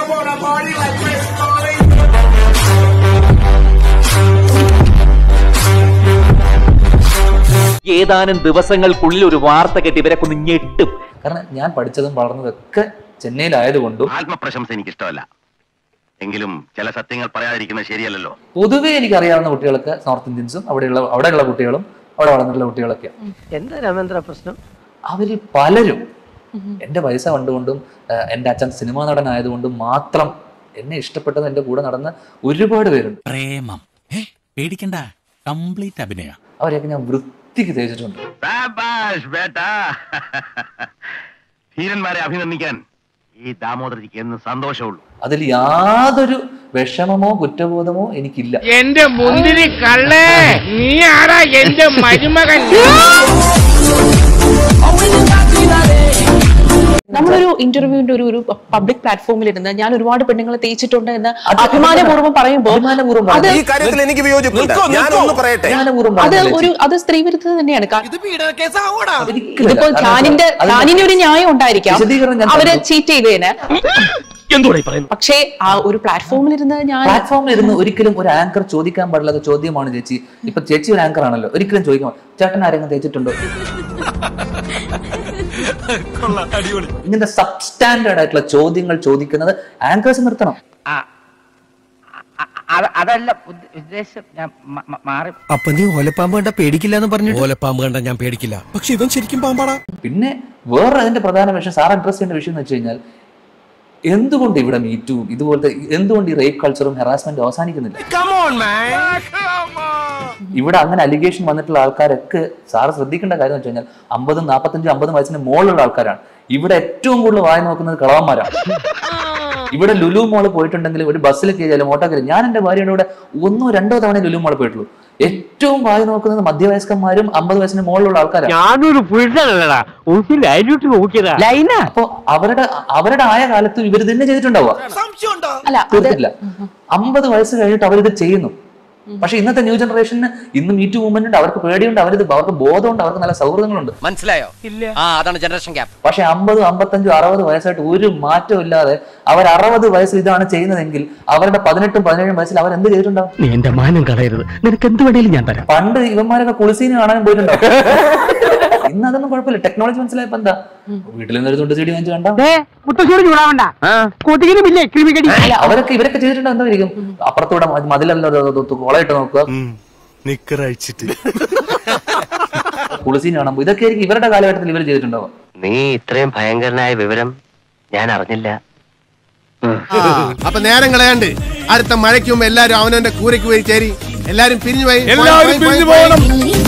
ഏതാനും ദിവസങ്ങൾക്കുള്ളിൽ ഒരു വാർത്ത കേട്ട് ഇവരെ ഒന്ന് ഞെട്ടും കാരണം ഞാൻ പഠിച്ചതും വളർന്നതൊക്കെ ചെന്നൈയിലായതുകൊണ്ടും ആത്മപ്രശംസ എനിക്ക് ഇഷ്ടമല്ല എങ്കിലും ചില സത്യങ്ങൾ പറയാതിരിക്കുന്നത് ശരിയല്ലല്ലോ പൊതുവെ എനിക്ക് അറിയാവുന്ന കുട്ടികളൊക്കെ നോർത്ത് ഇന്ത്യൻസും അവിടെയുള്ള അവിടെയുള്ള കുട്ടികളും അവിടെ വളർന്നിട്ടുള്ള കുട്ടികളൊക്കെയാണ് എന്താ രാമേന്ദ്ര പ്രശ്നം അവരിൽ പലരും എൻ്റെ പൈസ കണ്ടുകൊണ്ടും ആ, എൻ്റെ അച്ഛൻ സിനിമാ നടനായതുകൊണ്ടും മാത്രം എന്നെ ഇഷ്ടപ്പെട്ടത് എൻ്റെ കൂടെ നടന്ന ഒരുപാട് പേരുണ്ട് പ്രേമം ഏ പേടിക്കണ്ട കംപ്ലീറ്റ് അഭിനയ അവരെയൊക്കെ ഞാൻ വൃത്തിക്ക് തേച്ചിട്ടുണ്ട് സാബാഷ് ബേട്ടാ ധീരന്മാരെ അഭിനന്ദിക്കാൻ ഈ ദാമോദരജിക്ക് എന്ന് സന്തോഷമുള്ളൂ അതിൽ യാതൊരു വിഷമമോ കുറ്റബോധമോ എനിക്കില്ല എന്റെ മുന്തിരി കള്ളേ നീ ആരാ എന്റെ മരുമകൻ നമ്മളൊരു ഇന്റർവ്യൂവിന്റെ ഒരു ഒരു പബ്ലിക് പ്ലാറ്റ്ഫോമിൽ ഇരുന്ന് ഞാൻ ഒരുപാട് പെണ്ണുങ്ങളെ തേച്ചിട്ടുണ്ട് എന്ന് അത് അഭിമാനപൂർവ്വം പറയുമ്പോൾ അഭിമാനപൂർവ്വം അത് പറഞ്ഞത്. ഈ കാര്യത്തിൽ എനിക്ക് വിയോജിപ്പുണ്ട് ഞാനൊന്ന് പറയട്ടെ അഭിമാനപൂർവ്വം അത് പറഞ്ഞത് ഒരു അത് സ്ത്രീ വിരുദ്ധത തന്നെയാണ് കാ- ഒരിക്കലുമല്ല. ഇതിപ്പോ കാരണം ഖാനിന്റെ അത് ഖാനിന്റെ ഒരു ന്യായം ഉണ്ടായിരിക്കാം വിശദീകരണം ഞാൻ അവര് തന്നു. ചീറ്റ് ചെയ്തതിന് പക്ഷേ ആ ഒരു പ്ലാറ്റ്ഫോമിൽ ഇരുന്ന് ഞാൻ പ്ലാറ്റ്ഫോമിൽ ഇരുന്ന് ഒരിക്കലും ഒരു ആങ്കർ ചോദിക്കാൻ പാടില്ലാത്ത ചോദ്യമാണ് ചേച്ചി ഇപ്പൊ ചേച്ചി ഒരു ആങ്കർ ആണല്ലോ ഒരിക്കലും ചോദിക്കാൻ ചേട്ടൻ ആരെങ്കിലും തേച്ചിട്ടുണ്ടോ ഇങ്ങനത്തെ സബ്സ്റ്റാൻഡേർഡ് ആയിട്ടുള്ള ചോദ്യങ്ങൾ ചോദിക്കുന്നത് ആങ്കേഴ്സ് നിർത്തണം അതല്ല ഉദ്ദ- ഉദ്ദേശം ഞാൻ മ- മ- മാറി അപ്പൊ നീ ഓലപ്പാമ്പ് കണ്ട പേടിക്കില്ല എന്ന് പറഞ്ഞു ഓലപ്പാമ്പ് കണ്ട ഞാൻ പേടിക്കില്ല പക്ഷെ ഇവൻ ശരിക്കും പാമ്പാടാ പിന്നെ വേറെ അതിന്റെ പ്രധാന വിഷയം സാർ ഇൻട്രസ്റ്റ് ചെയ്യുന്ന വിഷയം എന്ന് വെച്ച് കഴിഞ്ഞാൽ എന്തുകൊണ്ട് ഇവിടെ മീറ്റും ഇതുപോലത്തെ എന്തുകൊണ്ട് ഈ റേപ്പ് കൾച്ചറും ഹെറാസ്മെന്റ് അവസാനിക്കുന്നില്ല ഇവിടെ അങ്ങനെ അലിഗേഷൻ വന്നിട്ടുള്ള ആൾക്കാരൊക്കെ സാറ് ശ്രദ്ധിക്കേണ്ട കാര്യം എന്ന് വെച്ച് കഴിഞ്ഞാൽ അമ്പതും നാൽപ്പത്തഞ്ചും അമ്പതും വയസ്സിന് മുകളിലുള്ള ആൾക്കാരാണ് ഇവിടെ ഏറ്റവും കൂടുതൽ വായി നോക്കുന്നത് കളവന്മാരാണ് ഇവിടെ ലുലു മോള് പോയിട്ടുണ്ടെങ്കിൽ ഒരു ബസ്സിൽ കയറിയാലും ഓട്ടോ കയറി ഞാൻ എന്റെ ഭാര്യയുടെ കൂടെ ഒന്നോ രണ്ടോ തവണ ലുലു മോള് പോയിട്ടുള്ളൂ ഏറ്റവും വായി നോക്കുന്നത് മധ്യവയസ്കന്മാരും അമ്പത് വയസ്സിന് മുകളിലുള്ള ആൾക്കാരാണ് ഞാനൊരു പുരുഷനല്ലടാ ഒന്ന് ലൈനിട്ട് നോക്കിയതാ ലൈന അപ്പൊ അവരുടെ അവരുടെ ആയ കാലത്ത് ഇവർ തന്നെ ചെയ്തിട്ടുണ്ടാവുക അല്ല അത് തീർത്തില്ല അമ്പത് വയസ്സ് കഴിഞ്ഞിട്ട് അവരിത് ചെയ്യുന്നു പക്ഷെ ഇന്നത്തെ ന്യൂ ജനറേഷന് ഇന്ന് മീറ്റ് മൂവ്മെന്റ് ഉണ്ട് അവർക്ക് പേടിയുണ്ട് അവരിത് അവർക്ക് ബോധമുണ്ട് അവർക്ക് നല്ല സൗഹൃദങ്ങളുണ്ട് മനസ്സിലായോ ഇല്ല ആ അതാണ് ജനറേഷൻ ഗ്യാപ്പ് പക്ഷെ അമ്പതും അമ്പത്തഞ്ചും അറുപത് വയസ്സായിട്ട് ഒരു മാറ്റവും ഇല്ലാതെ അവർ അറുപത് വയസ്സിൽ ഇതാണ് ചെയ്യുന്നതെങ്കിൽ അവരുടെ പതിനെട്ടും പതിനേഴും വയസ്സിൽ അവർ എന്ത് ചെയ്തിട്ടുണ്ടാവും നീ എന്റെ മാനം കളയരുത് നിനക്ക് എന്ത് വേണേലും ഞാൻ തരാം പണ്ട് ഇവന്മാരൊക്കെ കുളിസീന് കാണാൻ പോയിട്ടുണ്ടാവും ഇന്ന് അതൊന്നും കുഴപ്പമില്ല ടെക്നോളജി മനസ്സിലായപ്പോ എന്താ വീട്ടിൽ നിന്ന് ഒരു തുണ്ട് ചെടി വാങ്ങിച്ചു കണ്ടാ മുത്തശ്ശോട് ചൂടാവണ്ട കൊതുകിനുമില്ലേ ക്രിമികടി അവരൊക്കെ ഇവരൊക്കെ ചെയ്തിട്ടുണ്ടോ എന്തായിരിക്കും അപ്പുറത്തൂടെ മതിലല്ലോ കോളയിട്ട് നോക്കുക നിക്കറഴിച്ചിട്ട് കുളിസീന് കാണുമ്പോ ഇതൊക്കെ ആയിരിക്കും ഇവരുടെ കാലഘട്ടത്തിൽ ഇവർ ചെയ്തിട്ടുണ്ടാവുക നീ ഇത്രയും ഭയങ്കരനായ വിവരം ഞാൻ അറിഞ്ഞില്ല അപ്പൊ നേരം കളയാണ്ട് അടുത്ത മഴയ്ക്ക് മുമ്പ് എല്ലാരും അവനവന്റെ കൂരയ്ക്ക് പോയി ചേരി എല്ലാരും പിരിഞ്ഞു പോയി എല്ലാവരും പിരിഞ്ഞു പോകണം. നീ